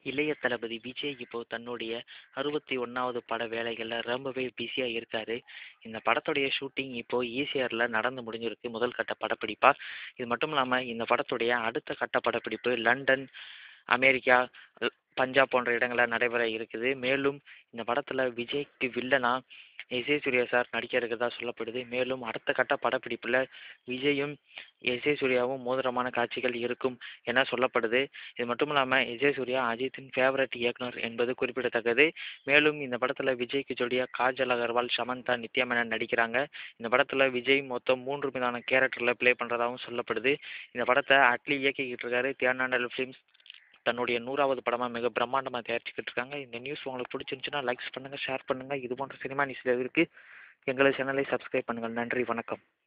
இளைய தளபதி விஜய் இப்போ தன்னுடைய அறுபத்தி ஒன்றாவது பட வேலைகளில் ரொம்பவே பிஸியாக இருக்கார் இந்த படத்துடைய ஷூட்டிங் இப்போது ஈசிஆரில் நடந்து முடிஞ்சிருக்கு முதல் கட்ட படப்பிடிப்பாக இது மட்டும் இல்லாமல் இந்த படத்துடைய அடுத்த கட்ட படப்பிடிப்பு லண்டன் அமெரிக்கா அஹ், பஞ்சாப் போன்ற இடங்களில் நடைபெற இருக்குது மேலும் இந்த படத்தில் விஜய்க்கு வில்லனா எஸ் ஏ சூர்யா சார் நடிக்க இருக்கிறதா சொல்லப்படுது மேலும் அடுத்த கட்ட படப்பிடிப்பில் விஜயும் எஸ் ஏ சூர்யாவும் மோதிரமான காட்சிகள் இருக்கும் என சொல்லப்படுது இது மட்டும் இல்லாமல் எஸ் ஏ சூர்யா அஜித்தின் ஃபேவரட் இயக்குனர் என்பது குறிப்பிடத்தக்கது மேலும் இந்த படத்தில் விஜய்க்கு ஜோடியாக காஜல் அகர்வால் சமந்தா நித்யா மேனன் நடிக்கிறாங்க இந்த படத்தில் விஜய் மொத்தம் மூன்று விதமான கேரக்டரில் ப்ளே பண்ணுறதாகவும் சொல்லப்படுது இந்த படத்தை அட்லி இயக்கிக்கிட்டு இருக்காரு தியானாண்டல் ஃபிலிம்ஸ் தன்னுடைய நூறாவது படமாக மிக பிரம்மாண்டமாக தயாரிச்சுக்கிட்டு இருக்காங்க இந்த நியூஸ் உங்களுக்கு பிடிச்சிருந்துச்சுன்னா லைக்ஸ் பண்ணுங்கள் ஷேர் பண்ணுங்கள் இது போன்ற சினிமா நியூஸில் இருக்குது எங்களை சேனலை சப்ஸ்கிரைப் பண்ணுங்கள் நன்றி வணக்கம்